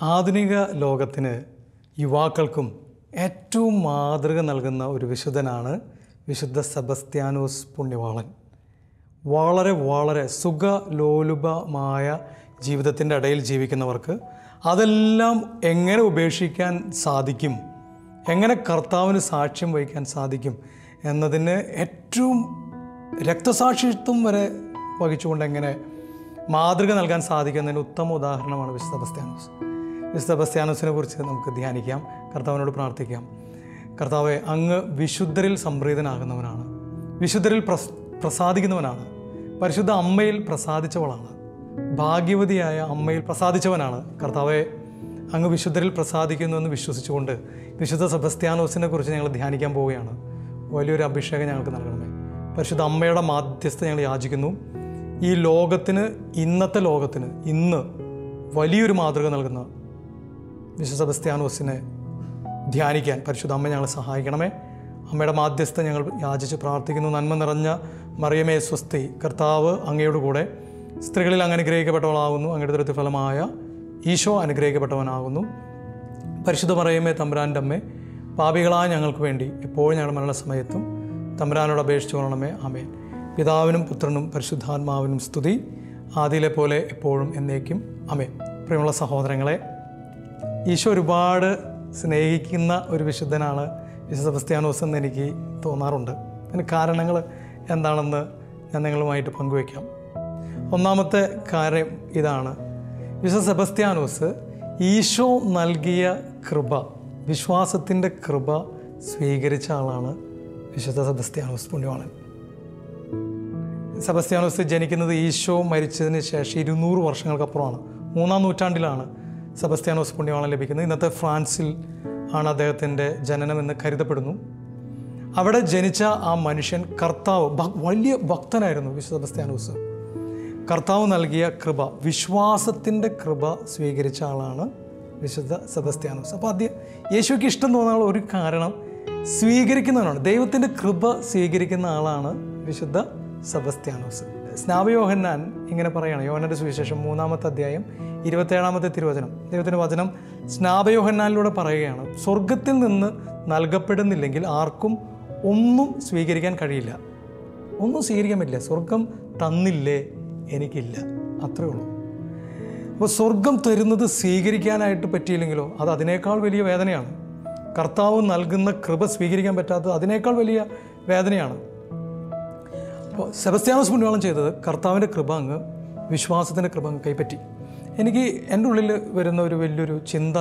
ആധുനിക ലോകത്തിന് യുവാക്കൾക്കും ഏറ്റവും മാതൃക നൽകുന്ന ഒരു വിശുദ്ധനാണ് വിശുദ്ധ സെബസ്ത്യാനോസ് പുണ്യവാളൻ വളരെ വളരെ സുഖലോലുപമായ ജീവിതത്തിൻ്റെ ഇടയിൽ ജീവിക്കുന്നവർക്ക് അതെല്ലാം എങ്ങനെ ഉപേക്ഷിക്കാൻ സാധിക്കും എങ്ങനെ കർത്താവിന് സാക്ഷ്യം വഹിക്കാൻ സാധിക്കും എന്നതിന് ഏറ്റവും രക്തസാക്ഷിത്വം വരെ വഹിച്ചുകൊണ്ട് എങ്ങനെ മാതൃക നൽകാൻ സാധിക്കുന്നതിന് ഉത്തമ ഉദാഹരണമാണ് വിശുദ്ധ ബസ്ത്യാനോസ് വിശുദ്ധ ബസ്ത്യാനോസിനെ കുറിച്ച് നമുക്ക് ധ്യാനിക്കാം കർത്താവിനോട് പ്രാർത്ഥിക്കാം കർത്താവെ അങ്ങ് വിശുദ്ധരിൽ സംപ്രീതനാകുന്നവനാണ് വിശുദ്ധരിൽ പ്രസ് പ്രസാദിക്കുന്നവനാണ് പരിശുദ്ധ അമ്മയിൽ പ്രസാദിച്ചവളാണ് ഭാഗ്യവതിയായ അമ്മയിൽ പ്രസാദിച്ചവനാണ് കർത്താവെ അങ്ങ് വിശുദ്ധരിൽ പ്രസാദിക്കുന്നു എന്ന് വിശ്വസിച്ചുകൊണ്ട് വിശുദ്ധ സെബസ്ത്യാനോസിനെ കുറിച്ച് ഞങ്ങൾ ധ്യാനിക്കാൻ പോവുകയാണ് വലിയൊരു അഭിഷേകം ഞങ്ങൾക്ക് നൽകണമേ പരിശുദ്ധ അമ്മയുടെ മാധ്യസ്ഥ ഞങ്ങൾ യാചിക്കുന്നു ഈ ലോകത്തിന് ഇന്നത്തെ ലോകത്തിന് ഇന്ന് വലിയൊരു മാതൃക നൽകുന്ന വിശുദ്ധ സെബസ്ത്യാനോസിനെ ധ്യാനിക്കാൻ പരിശുദ്ധ അമ്മ ഞങ്ങളെ സഹായിക്കണമേ അമ്മയുടെ മാധ്യസ്ഥ ഞങ്ങൾ യാചിച്ച് പ്രാർത്ഥിക്കുന്നു നന്മ നിറഞ്ഞ മറിയമേ സ്വസ്തി കർത്താവ് അങ്ങയുടെ കൂടെ സ്ത്രീകളിൽ അങ്ങ് അനുഗ്രഹിക്കപ്പെട്ടവളാകുന്നു അങ്ങയുടെ ദൃത്തി ഫലമായ ഈശോ അനുഗ്രഹിക്കപ്പെട്ടവനാകുന്നു പരിശുദ്ധ മറിയമേ തമ്പുരാൻ്റെ അമ്മേ പാപികളായ ഞങ്ങൾക്ക് വേണ്ടി എപ്പോഴും ഞങ്ങളുടെ മരണസമയത്തും തമ്പുരാനോട് അപേക്ഷിച്ചു കൊള്ളണമേ ആമേൻ പിതാവിനും പുത്രനും പരിശുദ്ധാത്മാവിനും സ്തുതി ആദിയിലെ പോലെ എപ്പോഴും എന്നേക്കും അമേൻ പ്രിയമുള്ള സഹോദരങ്ങളെ ഈശോ ഒരുപാട് സ്നേഹിക്കുന്ന ഒരു വിശുദ്ധനാണ് വിശുദ്ധ സെബസ്ത്യാനോസ് എന്ന് എനിക്ക് തോന്നാറുണ്ട് അതിന് കാരണങ്ങൾ എന്താണെന്ന് ഞാൻ നിങ്ങളുമായിട്ട് പങ്കുവയ്ക്കാം ഒന്നാമത്തെ കാര്യം ഇതാണ് വിശുദ്ധ സെബസ്ത്യാനോസ് ഈശോ നൽകിയ കൃപ വിശ്വാസത്തിൻ്റെ കൃപ സ്വീകരിച്ച ആളാണ് വിശുദ്ധ സെബസ്ത്യാനോസ് പുണ്യവാളൻ സെബസ്ത്യാനോസ് ജനിക്കുന്നത് ഈശോ മരിച്ചതിന് ശേഷം ഇരുന്നൂറ് വർഷങ്ങൾക്കപ്പുറമാണ് മൂന്നാം നൂറ്റാണ്ടിലാണ് സെബസ്ത്യാനോസ് പുണ്യവാളൻ ലഭിക്കുന്നത് ഇന്നത്തെ ഫ്രാൻസിൽ ആണ് അദ്ദേഹത്തിൻ്റെ ജനനമെന്ന് കരുതപ്പെടുന്നു അവിടെ ജനിച്ച ആ മനുഷ്യൻ കർത്താവ് ഭ- വലിയ ഭക്തനായിരുന്നു വിശുദ്ധ സെബസ്ത്യാനോസ് കർത്താവ് നൽകിയ കൃപ വിശ്വാസത്തിൻ്റെ കൃപ സ്വീകരിച്ച ആളാണ് വിശുദ്ധ സെബസ്ത്യാനോസ് അപ്പോൾ ആദ്യം യേശുക്ക് ഇഷ്ടം തോന്നാനുള്ള ഒരു കാരണം സ്വീകരിക്കുന്നവനാണ് ദൈവത്തിൻ്റെ കൃപ സ്വീകരിക്കുന്ന ആളാണ് വിശുദ്ധ സെബസ്ത്യാനോസ് സ്നാപയോഹന്നാൻ ഇങ്ങനെ പറയുകയാണ് യോഹനൻ്റെ സുവിശേഷം മൂന്നാമത്തെ അധ്യായം ഇരുപത്തേഴാമത്തെ തിരുവചനം ദൈവത്തിൻ്റെ വചനം സ്നാപയോഹന്നാനിലൂടെ പറയുകയാണ് സ്വർഗത്തിൽ നിന്ന് നൽകപ്പെടുന്നില്ലെങ്കിൽ ആർക്കും ഒന്നും സ്വീകരിക്കാൻ കഴിയില്ല ഒന്നും സ്വീകരിക്കാൻ പറ്റില്ല സ്വർഗം തന്നില്ലേ എനിക്കില്ല അത്രേ ഉള്ളൂ അപ്പോൾ സ്വർഗം തരുന്നത് സ്വീകരിക്കാനായിട്ട് പറ്റിയില്ലെങ്കിലോ അത് അതിനേക്കാൾ വലിയ വേദനയാണ് കർത്താവ് നൽകുന്ന കൃപ സ്വീകരിക്കാൻ പറ്റാത്തത് അതിനേക്കാൾ വലിയ വേദനയാണ് അപ്പോൾ സെബസ്ത്യാനോസ് പുണ്യവാളം ചെയ്തത് കർത്താവിൻ്റെ കൃപ അങ്ങ് വിശ്വാസത്തിൻ്റെ കൃപ അങ്ങ് കൈപ്പറ്റി എനിക്ക് എൻ്റെ ഉള്ളിൽ വരുന്ന ഒരു വലിയൊരു ചിന്ത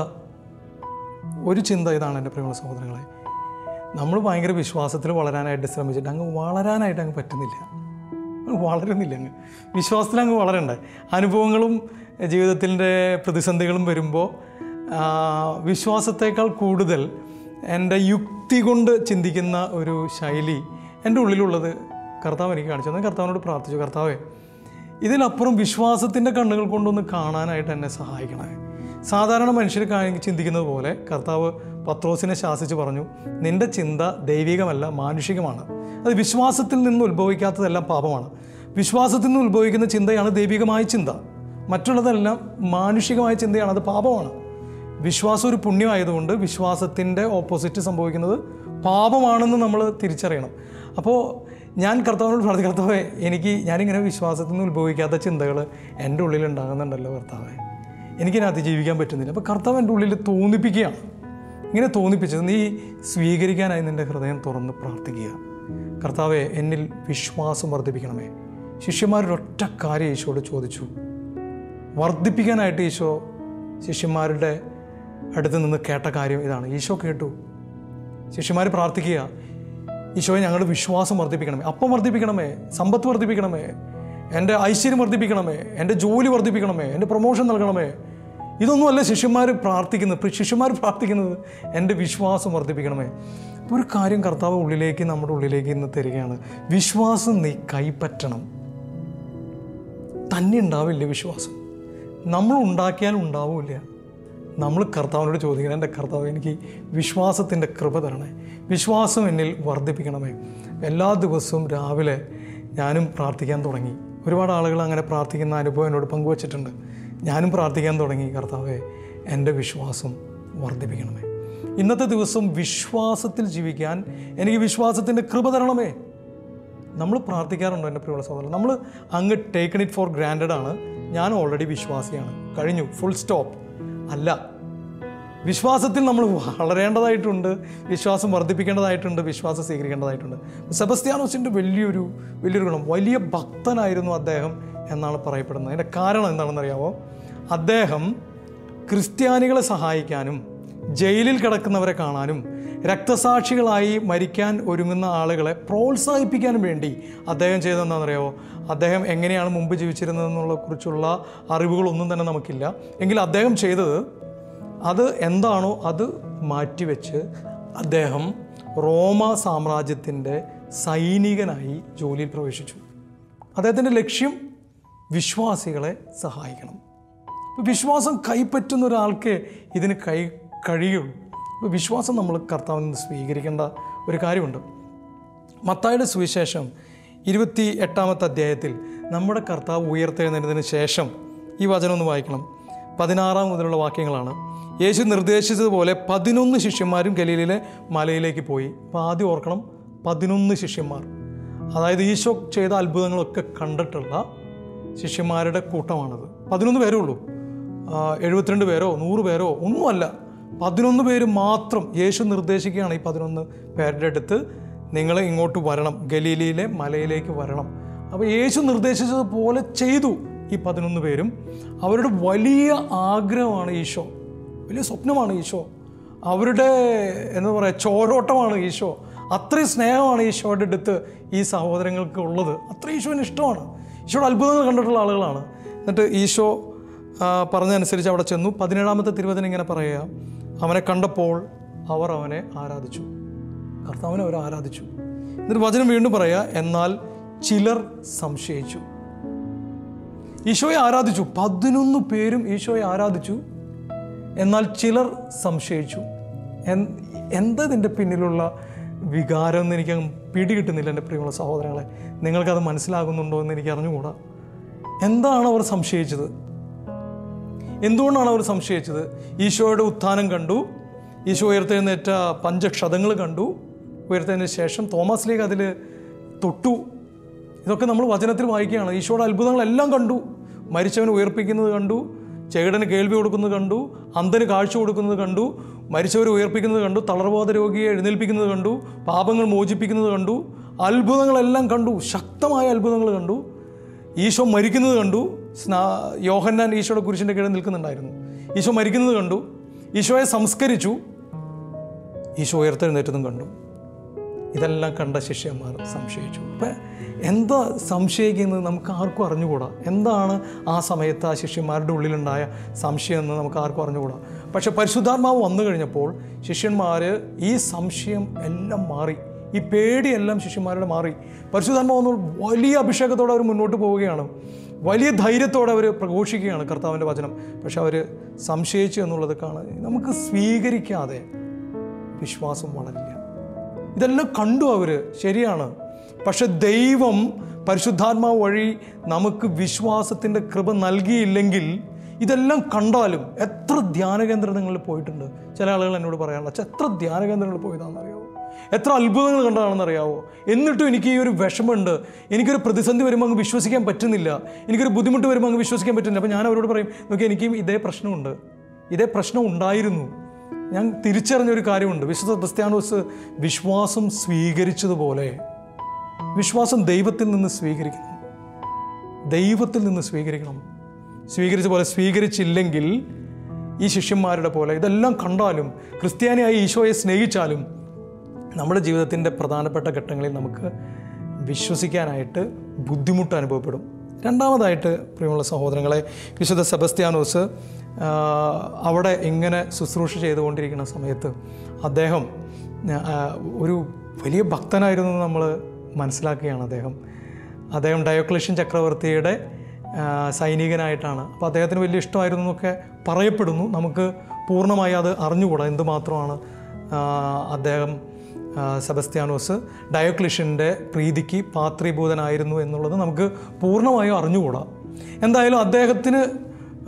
ഒരു ചിന്ത ഇതാണ് എൻ്റെ പ്രിയമുള്ള സഹോദരങ്ങളെ നമ്മൾ ഭയങ്കര വിശ്വാസത്തിൽ വളരാനായിട്ട് ശ്രമിച്ചിട്ട് അങ്ങ് വളരാനായിട്ട് അങ്ങ് പറ്റുന്നില്ല അങ്ങ് വളരുന്നില്ല അങ്ങ് വിശ്വാസത്തിൽ അങ്ങ് വളരണ്ടേ അനുഭവങ്ങളും ജീവിതത്തിൻ്റെ പ്രതിസന്ധികളും വരുമ്പോൾ ആ, വിശ്വാസത്തേക്കാൾ കൂടുതൽ എൻ്റെ യുക്തി കൊണ്ട് ചിന്തിക്കുന്ന ഒരു ശൈലി എൻ്റെ ഉള്ളിലുള്ളത് കർത്താവ് എനിക്ക് കാണിച്ചു തന്നെ കർത്താവിനോട് പ്രാർത്ഥിച്ചു കർത്താവേ ഇതിലപ്പുറം വിശ്വാസത്തിൻ്റെ കണ്ണുകൾ കൊണ്ടൊന്ന് കാണാനായിട്ട് എന്നെ സഹായിക്കണേ സാധാരണ മനുഷ്യർ കാ- ചിന്തിക്കുന്നത് പോലെ കർത്താവ് പത്രോസിനെ ശാസിച്ച് പറഞ്ഞു നിന്റെ ചിന്ത ദൈവികമല്ല മാനുഷികമാണ് അത് വിശ്വാസത്തിൽ നിന്ന് ഉത്ഭവിക്കാത്തതെല്ലാം പാപമാണ് വിശ്വാസത്തിൽ നിന്ന് ഉത്ഭവിക്കുന്ന ചിന്തയാണ് ദൈവികമായ ചിന്ത മറ്റുള്ളതെല്ലാം മാനുഷികമായ ചിന്തയാണ് അത് പാപമാണ് വിശ്വാസം ഒരു പുണ്യമായതുകൊണ്ട് വിശ്വാസത്തിൻ്റെ ഓപ്പോസിറ്റ് സംഭവിക്കുന്നത് പാപമാണെന്ന് നമ്മൾ തിരിച്ചറിയണം അപ്പോൾ ഞാൻ കർത്താവിനോട് പ്രാർത്ഥി കർത്താവേ എനിക്ക് ഞാനിങ്ങനെ വിശ്വാസത്തിൽ നിന്ന് ഉത്ഭവിക്കാത്ത ചിന്തകൾ എൻ്റെ ഉള്ളിൽ ഉണ്ടാകുന്നുണ്ടല്ലോ കർത്താവേ എനിക്കിനെ അതിജീവിക്കാൻ പറ്റുന്നില്ല അപ്പോൾ കർത്താവ് എൻ്റെ ഉള്ളിൽ തോന്നിപ്പിക്കുകയാണ് ഇങ്ങനെ തോന്നിപ്പിച്ചത് നീ സ്വീകരിക്കാനായി നിൻ്റെ ഹൃദയം തുറന്ന് പ്രാർത്ഥിക്കുക കർത്താവെ എന്നിൽ വിശ്വാസം വർദ്ധിപ്പിക്കണമേ ശിഷ്യന്മാരൊരൊറ്റ കാര്യം ഈശോട് ചോദിച്ചു വർദ്ധിപ്പിക്കാനായിട്ട് ഈശോ ശിഷ്യന്മാരുടെ അടുത്ത് നിന്ന് കേട്ട കാര്യം ഇതാണ് ഈശോ കേട്ടു ശിഷ്യന്മാർ പ്രാർത്ഥിക്കുക ഈശോയെ ഞങ്ങളുടെ വിശ്വാസം വർദ്ധിപ്പിക്കണമേ അപ്പം വർദ്ധിപ്പിക്കണമേ സമ്പത്ത് വർദ്ധിപ്പിക്കണമേ എൻ്റെ ഐശ്വര്യം വർദ്ധിപ്പിക്കണമേ എൻ്റെ ജോലി വർദ്ധിപ്പിക്കണമേ എൻ്റെ പ്രൊമോഷൻ നൽകണമേ ഇതൊന്നുമല്ല ശിഷ്യന്മാർ പ്രാർത്ഥിക്കുന്നത് പ്രി- ശിഷ്യന്മാർ പ്രാർത്ഥിക്കുന്നത് എൻ്റെ വിശ്വാസം വർദ്ധിപ്പിക്കണമേ അപ്പോൾ ഒരു കാര്യം കർത്താവ് ഉള്ളിലേക്ക് നമ്മുടെ ഉള്ളിലേക്ക് ഇന്ന് തരികയാണ് വിശ്വാസം നീ കൈപ്പറ്റണം തന്നെ ഉണ്ടാവില്ല വിശ്വാസം നമ്മൾ ഉണ്ടാക്കിയാൽ ഉണ്ടാവില്ല നമ്മൾ കർത്താവിനോട് ചോദിക്കണം എൻ്റെ കർത്താവ് എനിക്ക് വിശ്വാസത്തിൻ്റെ കൃപ തരണേ വിശ്വാസം എന്നിൽ വർദ്ധിപ്പിക്കണമേ എല്ലാ ദിവസവും രാവിലെ ഞാനും പ്രാർത്ഥിക്കാൻ തുടങ്ങി ഒരുപാട് ആളുകൾ അങ്ങനെ പ്രാർത്ഥിക്കുന്ന അനുഭവം എന്നോട് പങ്കുവച്ചിട്ടുണ്ട് ഞാനും പ്രാർത്ഥിക്കാൻ തുടങ്ങി കർത്താവെ എൻ്റെ വിശ്വാസം വർദ്ധിപ്പിക്കണമേ ഇന്നത്തെ ദിവസം വിശ്വാസത്തിൽ ജീവിക്കാൻ എനിക്ക് വിശ്വാസത്തിൻ്റെ കൃപ തരണമേ നമ്മൾ പ്രാർത്ഥിക്കാറുണ്ടോ എൻ്റെ പ്രിയമുള്ള സഹോദരൻ നമ്മൾ അങ്ങ് ടേക്കൺ ഇറ്റ് ഫോർ ഗ്രാൻഡഡ് ആണ് ഞാൻ ഓൾറെഡി വിശ്വാസിയാണ് കഴിഞ്ഞു ഫുൾ സ്റ്റോപ്പ് അല്ല വിശ്വാസത്തിൽ നമ്മൾ വളരേണ്ടതായിട്ടുണ്ട് വിശ്വാസം വർദ്ധിപ്പിക്കേണ്ടതായിട്ടുണ്ട് വിശ്വാസം സ്വീകരിക്കേണ്ടതായിട്ടുണ്ട് സെബസ്ത്യാനോസിൻ്റെ വലിയൊരു വലിയൊരു ഗുണം വലിയ ഭക്തനായിരുന്നു അദ്ദേഹം എന്നാണ് പറയപ്പെടുന്നത് അതിൻ്റെ കാരണം എന്താണെന്ന് അറിയാമോ അദ്ദേഹം ക്രിസ്ത്യാനികളെ സഹായിക്കാനും ജയിലിൽ കിടക്കുന്നവരെ കാണാനും രക്തസാക്ഷികളായി മരിക്കാൻ ഒരുങ്ങുന്ന ആളുകളെ പ്രോത്സാഹിപ്പിക്കാനും വേണ്ടി അദ്ദേഹം ചെയ്തതെന്താണെന്നറിയാമോ അദ്ദേഹം എങ്ങനെയാണ് മുമ്പ് ജീവിച്ചിരുന്നതെന്നുള്ള കുറിച്ചുള്ള അറിവുകളൊന്നും തന്നെ നമുക്കില്ല എങ്കിൽ അദ്ദേഹം ചെയ്തത് അത് എന്താണോ അത് മാറ്റിവെച്ച് അദ്ദേഹം റോമ സാമ്രാജ്യത്തിൻ്റെ സൈനികനായി ജോലിയിൽ പ്രവേശിച്ചു അദ്ദേഹത്തിൻ്റെ ലക്ഷ്യം വിശ്വാസികളെ സഹായിക്കണം അപ്പോൾ വിശ്വാസം കൈപ്പറ്റുന്ന ഒരാൾക്ക് ഇതിന് കൈ കഴിയുള്ളൂ അപ്പോൾ വിശ്വാസം നമ്മൾ കർത്താവിൽ നിന്ന് സ്വീകരിക്കേണ്ട ഒരു കാര്യമുണ്ട് മത്തായുടെ സുവിശേഷം ഇരുപത്തി എട്ടാമത്തെ അധ്യായത്തിൽ നമ്മുടെ കർത്താവ് ഉയർത്തെഴുന്നതിന് ശേഷം ഈ വചനം ഒന്ന് വായിക്കണം പതിനാറാം മുതലുള്ള വാക്യങ്ങളാണ് യേശു നിർദ്ദേശിച്ചതുപോലെ പതിനൊന്ന് ശിഷ്യന്മാരും ഗലീലിലെ മലയിലേക്ക് പോയി അപ്പോൾ ആദ്യം ഓർക്കണം പതിനൊന്ന് ശിഷ്യന്മാർ അതായത് ഈശോ ചെയ്ത അത്ഭുതങ്ങളൊക്കെ കണ്ടിട്ടുള്ള ശിഷ്യന്മാരുടെ കൂട്ടമാണത് പതിനൊന്ന് പേരേ ഉള്ളൂ ആ, എഴുപത്തിരണ്ട് പേരോ നൂറ് പേരോ ഒന്നുമല്ല പതിനൊന്ന് പേര് മാത്രം യേശു നിർദ്ദേശിക്കുകയാണ് ഈ പതിനൊന്ന് പേരുടെ അടുത്ത് നിങ്ങൾ ഇങ്ങോട്ട് വരണം ഗലീലിയിലെ മലയിലേക്ക് വരണം അപ്പോൾ യേശു നിർദ്ദേശിച്ചതുപോലെ ചെയ്തു ഈ പതിനൊന്ന് പേരും അവരുടെ വലിയ ആഗ്രഹമാണ് ഈശോ വലിയ സ്വപ്നമാണ് ഈശോ അവരുടെ എന്താ പറയുക ചോരോട്ടമാണ് ഈശോ അത്രയും സ്നേഹമാണ് ഈശോയുടെ അടുത്ത് ഈ സഹോദരങ്ങൾക്ക് ഉള്ളത് അത്ര ഈശോന് ഇഷ്ടമാണ് ഈശോയുടെ അത്ഭുതങ്ങൾ കണ്ടിട്ടുള്ള ആളുകളാണ് എന്നിട്ട് ഈശോ ആ, പറഞ്ഞതനുസരിച്ച് അവിടെ ചെന്നു പതിനേഴാമത്തെ തിരുവചനം ഇങ്ങനെ പറയുക അവനെ കണ്ടപ്പോൾ അവർ അവനെ ആരാധിച്ചു കർത്താവിനെ അവർ ആരാധിച്ചു എന്നിട്ട് വചനം വീണ്ടും പറയുക എന്നാൽ ചിലർ സംശയിച്ചു ഈശോയെ ആരാധിച്ചു പതിനൊന്ന് പേരും ഈശോയെ ആരാധിച്ചു എന്നാൽ ചിലർ സംശയിച്ചു എൻ- എന്താ ഇതിൻ്റെ പിന്നിലുള്ള വികാരം എന്ന് എനിക്ക് പിടികിട്ടുന്നില്ല എൻ്റെ പ്രിയമുള്ള സഹോദരങ്ങളെ നിങ്ങൾക്കത് മനസ്സിലാകുന്നുണ്ടോ എന്ന് എനിക്ക് അറിഞ്ഞുകൂടാ എന്താണ് അവർ സംശയിച്ചത് എന്തുകൊണ്ടാണ് അവർ സംശയിച്ചത് ഈശോയുടെ ഉത്ഥാനം കണ്ടു ഈശോ ഉയർത്തെഴുന്നേറ്റ പഞ്ചക്ഷതങ്ങൾ കണ്ടു ഉയർത്തതിന് ശേഷം തോമസ് ലീഗ് അതിൽ തൊട്ടു ഇതൊക്കെ നമ്മൾ വചനത്തിൽ വായിക്കുകയാണ് ഈശോയുടെ അത്ഭുതങ്ങളെല്ലാം കണ്ടു മരിച്ചവനെ ഉയർപ്പിക്കുന്നത് കണ്ടു ചെകിടന് കേൾവി കൊടുക്കുന്നത് കണ്ടു അന്ധന് കാഴ്ച കൊടുക്കുന്നത് കണ്ടു മരിച്ചവരെ ഉയർപ്പിക്കുന്നത് കണ്ടു തളർബോധ രോഗിയെ എഴുന്നേൽപ്പിക്കുന്നത് കണ്ടു പാപങ്ങൾ മോചിപ്പിക്കുന്നത് കണ്ടു അത്ഭുതങ്ങളെല്ലാം കണ്ടു ശക്തമായ അത്ഭുതങ്ങൾ കണ്ടു ഈശോ മരിക്കുന്നത് കണ്ടു സ്നാ യോഹന്നാൻ ഈശോയുടെ കുരിശിൻ്റെ കീഴിൽ നിൽക്കുന്നുണ്ടായിരുന്നു ഈശോ മരിക്കുന്നത് കണ്ടു ഈശോയെ സംസ്കരിച്ചു ഈശോ ഉയർത്തെഴുന്നേറ്റതും കണ്ടു ഇതെല്ലാം കണ്ട ശിഷ്യന്മാർ സംശയിച്ചു അപ്പം എന്താ സംശയിക്കുന്നത് നമുക്ക് ആർക്കും അറിഞ്ഞുകൂടാ എന്താണ് ആ സമയത്ത് ആ ശിഷ്യന്മാരുടെ ഉള്ളിലുണ്ടായ സംശയം എന്ന് നമുക്ക് ആർക്കും അറിഞ്ഞുകൂടാ പക്ഷെ പരിശുദ്ധാത്മാവ് വന്നു കഴിഞ്ഞപ്പോൾ ശിഷ്യന്മാർ ഈ സംശയം എല്ലാം മാറി ഈ പേടിയെല്ലാം ശിഷ്യന്മാരുടെ മാറി പരിശുദ്ധാത്മാവ് വന്നു വലിയ അഭിഷേകത്തോടെ അവർ മുന്നോട്ട് പോവുകയാണ് വലിയ ധൈര്യത്തോടെ അവർ പ്രഘോഷിക്കുകയാണ് കർത്താവിൻ്റെ വചനം പക്ഷെ അവർ സംശയിച്ചു എന്നുള്ളത് കാണാൻ നമുക്ക് സ്വീകരിക്കാതെ വിശ്വാസം വളരില്ല ഇതെല്ലാം കണ്ടു അവർ ശരിയാണ് പക്ഷെ ദൈവം പരിശുദ്ധാത്മാവ് വഴി നമുക്ക് വിശ്വാസത്തിൻ്റെ കൃപ നൽകിയില്ലെങ്കിൽ ഇതെല്ലാം കണ്ടാലും എത്ര ധ്യാന കേന്ദ്രങ്ങളിൽ പോയിട്ടുണ്ട് ചില ആളുകൾ എന്നോട് പറയാനുള്ള "അച്ഛാ, എത്ര ധ്യാന കേന്ദ്രങ്ങളിൽ പോയതാണെന്ന് അറിയാവോ എത്ര അത്ഭുതങ്ങൾ കണ്ടതാണെന്ന് അറിയാവോ എന്നിട്ടും എനിക്ക് ഈ ഒരു വിഷമമുണ്ട് എനിക്കൊരു പ്രതിസന്ധി വരുമ്പോൾ അങ്ങ് വിശ്വസിക്കാൻ പറ്റുന്നില്ല എനിക്കൊരു ബുദ്ധിമുട്ട് വരുമ്പോൾ അങ്ങ് വിശ്വസിക്കാൻ പറ്റുന്നില്ല അപ്പോൾ ഞാൻ അവരോട് പറയും നോക്കി എനിക്കും ഇതേ പ്രശ്നമുണ്ട് ഇതേ പ്രശ്നം ഉണ്ടായിരുന്നു ഞാൻ തിരിച്ചറിഞ്ഞൊരു കാര്യമുണ്ട് വിശുദ്ധ ക്രിസ്ത്യാനോസ് വിശ്വാസം സ്വീകരിച്ചതുപോലെ വിശ്വാസം ദൈവത്തിൽ നിന്ന് സ്വീകരിക്കണം ദൈവത്തിൽ നിന്ന് സ്വീകരിക്കണം സ്വീകരിച്ച പോലെ സ്വീകരിച്ചില്ലെങ്കിൽ ഈ ശിഷ്യന്മാരുടെ പോലെ ഇതെല്ലാം കണ്ടാലും ക്രിസ്ത്യാനിയായി ഈശോയെ സ്നേഹിച്ചാലും നമ്മുടെ ജീവിതത്തിൻ്റെ പ്രധാനപ്പെട്ട ഘട്ടങ്ങളിൽ നമുക്ക് വിശ്വസിക്കാനായിട്ട് ബുദ്ധിമുട്ട് അനുഭവപ്പെടും രണ്ടാമതായിട്ട് പ്രിയമുള്ള സഹോദരങ്ങളെ വിശുദ്ധ സെബസ്ത്യാനോസ് ആ, അവിടെ ഇങ്ങനെ ശുശ്രൂഷ ചെയ്തുകൊണ്ടിരിക്കുന്ന സമയത്ത് അദ്ദേഹം ആ, ഒരു വലിയ ഭക്തനായിരുന്നു എന്ന് നമ്മൾ മനസ്സിലാക്കുകയാണ് അദ്ദേഹം അദ്ദേഹം ഡയോക്ലേഷ്യൻ ചക്രവർത്തിയുടെ ആ, സൈനികനായിട്ടാണ് അപ്പോൾ അദ്ദേഹത്തിന് വലിയ ഇഷ്ടമായിരുന്നു എന്നൊക്കെ പറയപ്പെടുന്നു നമുക്ക് പൂർണ്ണമായി അത് അറിഞ്ഞുകൂടാ എന്തുമാത്രമാണ് ആ, അദ്ദേഹം ആ, സെബസ്ത്യാനോസ് ഡയോക്ലിഷ്യൻ്റെ പ്രീതിക്ക് പാത്രീഭൂതനായിരുന്നു എന്നുള്ളത് നമുക്ക് പൂർണ്ണമായും അറിഞ്ഞുകൂടാ എന്തായാലും അദ്ദേഹത്തിന്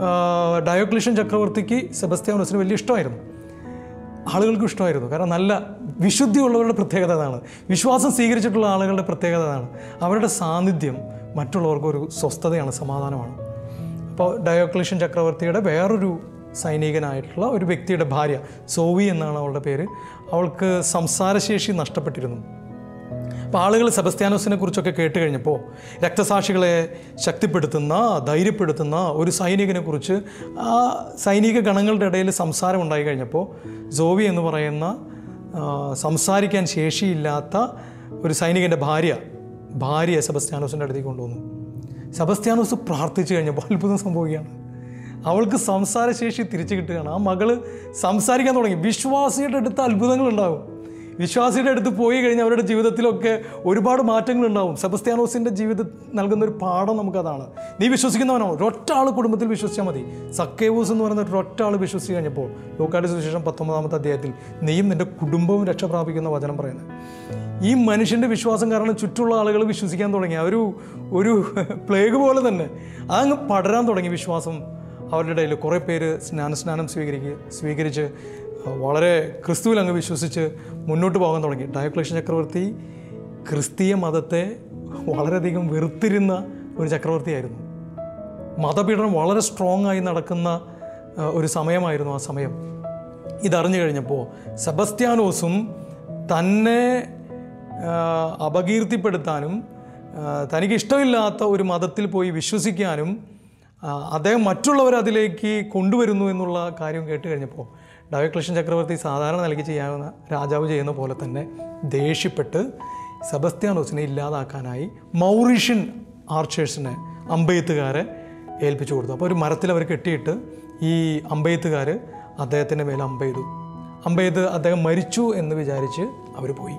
ഡയോക്ലിഷ്യൻ ചക്രവർത്തിക്ക് സെബസ്ത്യാനോസിന് വലിയ ഇഷ്ടമായിരുന്നു ആളുകൾക്കും ഇഷ്ടമായിരുന്നു കാരണം നല്ല വിശുദ്ധിയുള്ളവരുടെ പ്രത്യേകത അതാണ് വിശ്വാസം സ്വീകരിച്ചിട്ടുള്ള ആളുകളുടെ പ്രത്യേകത അതാണ് അവരുടെ സാന്നിധ്യം മറ്റുള്ളവർക്ക് ഒരു സ്വസ്ഥതയാണ് സമാധാനമാണ് അപ്പോൾ ഡയോക്ലിഷ്യൻ ചക്രവർത്തിയുടെ വേറൊരു സൈനികനായിട്ടുള്ള ഒരു വ്യക്തിയുടെ ഭാര്യ സോവി എന്നാണ് അവളുടെ പേര് അവൾക്ക് സംസാരശേഷി നഷ്ടപ്പെട്ടിരുന്നു അപ്പോൾ ആളുകൾ സെബസ്ത്യാനോസിനെ കുറിച്ചൊക്കെ കേട്ട് കഴിഞ്ഞപ്പോൾ രക്തസാക്ഷികളെ ശക്തിപ്പെടുത്തുന്ന ധൈര്യപ്പെടുത്തുന്ന ഒരു സൈനികനെ കുറിച്ച് ആ സൈനിക ഗണങ്ങളുടെ ഇടയിൽ സംസാരം ഉണ്ടായി കഴിഞ്ഞപ്പോൾ സോവി എന്ന് പറയുന്ന ആ, സംസാരിക്കാൻ ശേഷിയില്ലാത്ത ഒരു സൈനികൻ്റെ ഭാര്യ ഭാര്യയെ സെബസ്ത്യാനോസിൻ്റെ അടുത്തേക്ക് കൊണ്ടുവന്നു സെബസ്ത്യാനോസ് പ്രാർത്ഥിച്ചു കഴിഞ്ഞപ്പോൾ അത്ഭുതം സംഭവിക്കുകയാണ് അവൾക്ക് സംസാരശേഷി തിരിച്ചു കിട്ടുകയാണ് ആ മകള് സംസാരിക്കാൻ തുടങ്ങി വിശ്വാസിയുടെ അടുത്ത് അത്ഭുതങ്ങളുണ്ടാകും വിശ്വാസിയുടെ അടുത്ത് പോയി കഴിഞ്ഞാൽ അവരുടെ ജീവിതത്തിലൊക്കെ ഒരുപാട് മാറ്റങ്ങളുണ്ടാവും സെബസ്ത്യാനോസിൻ്റെ ജീവിതം നൽകുന്ന ഒരു പാഠം നമുക്കതാണ് നീ വിശ്വസിക്കുന്നവനോ ഒരൊറ്റ ആൾ കുടുംബത്തിൽ വിശ്വസിച്ചാൽ മതി സക്കേവൂസ് എന്ന് പറയുന്ന ഒരൊറ്റ ആൾ വിശ്വസിച്ച് കഴിഞ്ഞപ്പോൾ ലൂക്കാട് സുവിശേഷം പത്തൊമ്പതാമത്തെ അധ്യായത്തിൽ നീയും നിൻ്റെ കുടുംബവും രക്ഷ പ്രാപിക്കുന്ന വചനം പറയുന്നത് ഈ മനുഷ്യൻ്റെ വിശ്വാസം കാരണം ചുറ്റുള്ള ആളുകൾ വിശ്വസിക്കാൻ തുടങ്ങി ആ ഒരു ഒരു പ്ലേഗ് പോലെ തന്നെ അതങ്ങ് പടരാൻ തുടങ്ങി വിശ്വാസം അവരുടെ ഇടയിൽ കുറേ പേര് സ്നാനസ്നാനം സ്വീകരിക്കുക സ്വീകരിച്ച് വളരെ ക്രിസ്തുവിൽ അങ്ങ് വിശ്വസിച്ച് മുന്നോട്ട് പോകാൻ തുടങ്ങി ഡയോക്ലേഷൻ ചക്രവർത്തി ക്രിസ്തീയ മതത്തെ വളരെയധികം വെറുത്തിരുന്ന ഒരു ചക്രവർത്തിയായിരുന്നു മതപീഡനം വളരെ സ്ട്രോങ് ആയി നടക്കുന്ന ആ, ഒരു സമയമായിരുന്നു ആ സമയം ഇതറിഞ്ഞു കഴിഞ്ഞപ്പോൾ സെബസ്ത്യാനോസും തന്നെ ആ, അപകീർത്തിപ്പെടുത്താനും ആ, തനിക്ക് ഇഷ്ടമില്ലാത്ത ഒരു മതത്തിൽ പോയി വിശ്വസിക്കാനും ആ, അദ്ദേഹം മറ്റുള്ളവരെ അതിലേക്ക് കൊണ്ടുവരുന്നു എന്നുള്ള കാര്യം കേട്ട് കഴിഞ്ഞപ്പോൾ ഡയോക്ലഷൻ ചക്രവർത്തി സാധാരണ നൽകി ചെയ്യാവുന്ന രാജാവ് ചെയ്യുന്ന പോലെ തന്നെ ദേഷ്യപ്പെട്ട് സെബസ്ത്യാനോസിനെ ഇല്ലാതാക്കാനായി മൗറീഷ്യൻ ആർച്ചേഴ്സിനെ അമ്പെയ്ത്തുകാരെ ഏൽപ്പിച്ചു കൊടുത്തു അപ്പോൾ ഒരു മരത്തിൽ അവർ കെട്ടിയിട്ട് ഈ അമ്പെയ്ത്തുകാർ അദ്ദേഹത്തിൻ്റെ മേലെ അമ്പെയ്തു അമ്പെയ്ത് അദ്ദേഹം മരിച്ചു എന്ന് വിചാരിച്ച് അവർ പോയി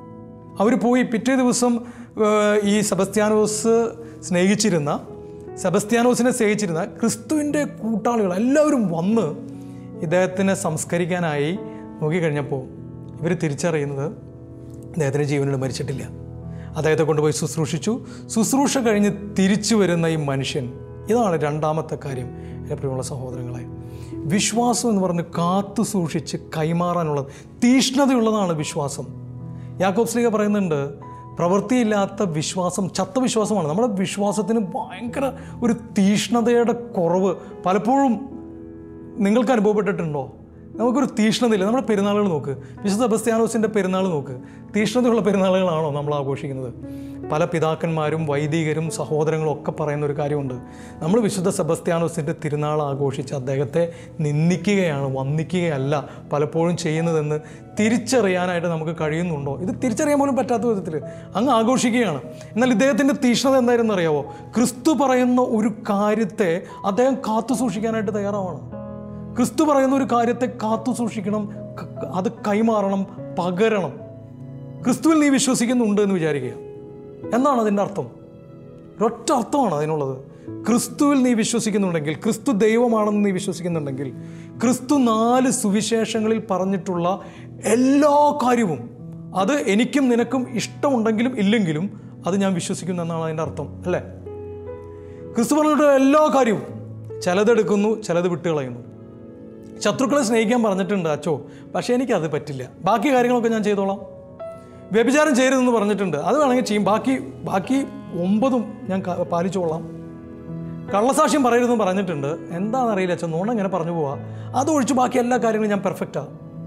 അവർ പോയി പിറ്റേ ദിവസം ഏഹ്, ഈ സെബസ്ത്യാനോസ് സ്നേഹിച്ചിരുന്ന സെബസ്ത്യാനോസിനെ സ്നേഹിച്ചിരുന്ന ക്രിസ്തുവിൻ്റെ കൂട്ടാളികൾ എല്ലാവരും വന്ന് ഇദ്ദേഹത്തിനെ സംസ്കരിക്കാനായി നോക്കിക്കഴിഞ്ഞപ്പോൾ ഇവർ തിരിച്ചറിയുന്നത് അദ്ദേഹത്തിന് ജീവനോട് മരിച്ചിട്ടില്ല അദ്ദേഹത്തെ കൊണ്ടുപോയി ശുശ്രൂഷിച്ചു ശുശ്രൂഷ കഴിഞ്ഞ് തിരിച്ചു വരുന്ന ഈ മനുഷ്യൻ ഇതാണ് രണ്ടാമത്തെ കാര്യം എൻ്റെ പ്രിയമുള്ള സഹോദരങ്ങളെ വിശ്വാസം എന്ന് പറഞ്ഞ് കാത്തു സൂക്ഷിച്ച് കൈമാറാനുള്ളത് തീഷ്ണതയുള്ളതാണ് വിശ്വാസം യാക്കോബ് സ്ലീഗ പറയുന്നുണ്ട് പ്രവൃത്തിയില്ലാത്ത വിശ്വാസം ചത്ത വിശ്വാസമാണ് നമ്മുടെ വിശ്വാസത്തിന് ഭയങ്കര ഒരു തീഷ്ണതയുടെ കുറവ് പലപ്പോഴും നിങ്ങൾക്ക് അനുഭവപ്പെട്ടിട്ടുണ്ടോ നമുക്കൊരു തീഷ്ണതയില്ല നമ്മുടെ പെരുന്നാളുകൾ നോക്ക് വിശുദ്ധ സെബസ്ത്യാനോസിൻ്റെ പെരുന്നാൾ നോക്ക് തീഷ്ണതയുള്ള പെരുന്നാളുകളാണോ നമ്മൾ ആഘോഷിക്കുന്നത് പല പിതാക്കന്മാരും വൈദികരും സഹോദരങ്ങളും ഒക്കെ പറയുന്ന ഒരു കാര്യമുണ്ട് നമ്മൾ വിശുദ്ധ സെബസ്ത്യാനോസിൻ്റെ തിരുനാൾ ആഘോഷിച്ച് അദ്ദേഹത്തെ നിന്ദിക്കുകയാണ് വന്ദിക്കുകയല്ല പലപ്പോഴും ചെയ്യുന്നതെന്ന് തിരിച്ചറിയാനായിട്ട് നമുക്ക് കഴിയുന്നുണ്ടോ ഇത് തിരിച്ചറിയാൻ പോലും പറ്റാത്ത വിധത്തിൽ അങ്ങ് ആഘോഷിക്കുകയാണ് എന്നാൽ ഇദ്ദേഹത്തിൻ്റെ തീഷ്ണത എന്തായിരുന്നു അറിയാവോ ക്രിസ്തു പറയുന്ന ഒരു കാര്യത്തെ അദ്ദേഹം കാത്തു സൂക്ഷിക്കാനായിട്ട് തയ്യാറാവാണ് ക്രിസ്തു പറയുന്ന ഒരു കാര്യത്തെ കാത്തു സൂക്ഷിക്കണം ക- അത് കൈമാറണം പകരണം ക്രിസ്തുവിൽ നീ വിശ്വസിക്കുന്നുണ്ട് എന്ന് വിചാരിക്കുക എന്താണ് അതിൻ്റെ അർത്ഥം ഒരൊറ്റ അർത്ഥമാണ് അതിനുള്ളത് ക്രിസ്തുവിൽ നീ വിശ്വസിക്കുന്നുണ്ടെങ്കിൽ ക്രിസ്തു ദൈവമാണെന്ന് നീ വിശ്വസിക്കുന്നുണ്ടെങ്കിൽ ക്രിസ്തു നാല് സുവിശേഷങ്ങളിൽ പറഞ്ഞിട്ടുള്ള എല്ലാ കാര്യവും അത് എനിക്കും നിനക്കും ഇഷ്ടമുണ്ടെങ്കിലും ഇല്ലെങ്കിലും അത് ഞാൻ വിശ്വസിക്കുന്നു എന്നാണ് അതിൻ്റെ അർത്ഥം അല്ലേ ക്രിസ്തു പറഞ്ഞിട്ടുള്ള എല്ലാ കാര്യവും ചിലതെടുക്കുന്നു ചിലത് വിട്ടുകളയുന്നു ശത്രുക്കളെ സ്നേഹിക്കാൻ പറഞ്ഞിട്ടുണ്ട് അച്ചോ പക്ഷേ എനിക്കത് പറ്റില്ല ബാക്കി കാര്യങ്ങളൊക്കെ ഞാൻ ചെയ്തോളാം വ്യഭിചാരം ചെയ്യരുതെന്ന് പറഞ്ഞിട്ടുണ്ട് അത് വേണമെങ്കിൽ ചെയ്യും ബാക്കി ബാക്കി ഒമ്പതും ഞാൻ ക- പാലിച്ചോളാം കള്ളസാക്ഷ്യം പറയരുതെന്ന് പറഞ്ഞിട്ടുണ്ട് എന്താണെന്നറിയില്ല അച്ഛൻ നോണ ഇങ്ങനെ പറഞ്ഞു പോവാ അതൊഴിച്ച് ബാക്കി എല്ലാ കാര്യങ്ങളും ഞാൻ പെർഫെക്റ്റാണ്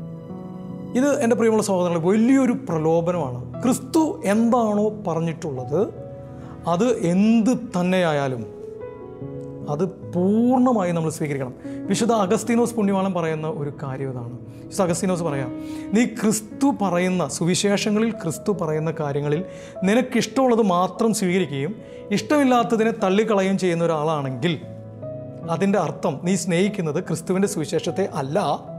ഇത് എൻ്റെ പ്രിയമുള്ള സഹോദരങ്ങൾ വലിയൊരു പ്രലോഭനമാണ് ക്രിസ്തു എന്താണോ പറഞ്ഞിട്ടുള്ളത് അത് എന്ത് തന്നെയായാലും അത് പൂർണ്ണമായി നമ്മൾ സ്വീകരിക്കണം വിശുദ്ധ അഗസ്തീനോസ് പുണ്യവാളൻ പറയുന്ന ഒരു കാര്യം ഇതാണ് വിശുദ്ധ അഗസ്തീനോസ് പറയാം നീ ക്രിസ്തു പറയുന്ന സുവിശേഷങ്ങളിൽ ക്രിസ്തു പറയുന്ന കാര്യങ്ങളിൽ നിനക്കിഷ്ടമുള്ളത് മാത്രം സ്വീകരിക്കുകയും ഇഷ്ടമില്ലാത്തതിനെ തള്ളിക്കളയുകയും ചെയ്യുന്ന ഒരാളാണെങ്കിൽ അതിൻ്റെ അർത്ഥം നീ സ്നേഹിക്കുന്നത് ക്രിസ്തുവിൻ്റെ സുവിശേഷത്തെ അല്ല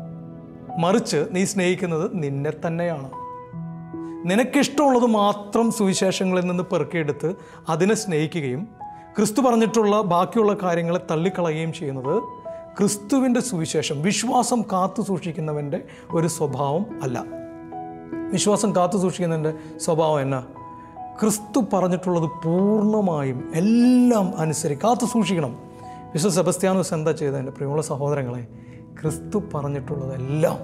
മറിച്ച് നീ സ്നേഹിക്കുന്നത് നിന്നെ തന്നെയാണ് നിനക്കിഷ്ടമുള്ളത് മാത്രം സുവിശേഷങ്ങളിൽ നിന്ന് പെറുക്കിയെടുത്ത് അതിനെ സ്നേഹിക്കുകയും ക്രിസ്തു പറഞ്ഞിട്ടുള്ള ബാക്കിയുള്ള കാര്യങ്ങളെ തള്ളിക്കളയുകയും ചെയ്യുന്നത് ക്രിസ്തുവിൻ്റെ സുവിശേഷം വിശ്വാസം കാത്തു സൂക്ഷിക്കുന്നവൻ്റെ ഒരു സ്വഭാവം അല്ല വിശ്വാസം കാത്തു സൂക്ഷിക്കുന്നതിൻ്റെ സ്വഭാവം എന്നാ ക്രിസ്തു പറഞ്ഞിട്ടുള്ളത് പൂർണ്ണമായും എല്ലാം അനുസരിച്ച് കാത്തു സൂക്ഷിക്കണം വിശ്വ സെബസ്ത്യാനോസ് എന്താ ചെയ്തത് എൻ്റെ പ്രിയമുള്ള സഹോദരങ്ങളെ ക്രിസ്തു പറഞ്ഞിട്ടുള്ളതെല്ലാം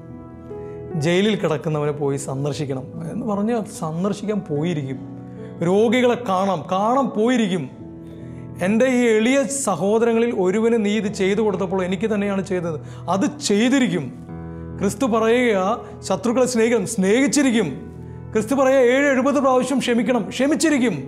ജയിലിൽ കിടക്കുന്നവനെ പോയി സന്ദർശിക്കണം എന്ന് പറഞ്ഞ് സന്ദർശിക്കാൻ പോയിരിക്കും രോഗികളെ കാണാം കാണാൻ പോയിരിക്കും എൻ്റെ ഈ എളിയ സഹോദരങ്ങളിൽ ഒരുവന് നീ ഇത് ചെയ്തു കൊടുത്തപ്പോൾ എനിക്ക് തന്നെയാണ് ചെയ്തത് അത് ചെയ്തിരിക്കും ക്രിസ്തു പറയുക ശത്രുക്കളെ സ്നേഹിക്കണം സ്നേഹിച്ചിരിക്കും ക്രിസ്തു പറയുക ഏഴ് എഴുപത് പ്രാവശ്യം ക്ഷമിക്കണം ക്ഷമിച്ചിരിക്കും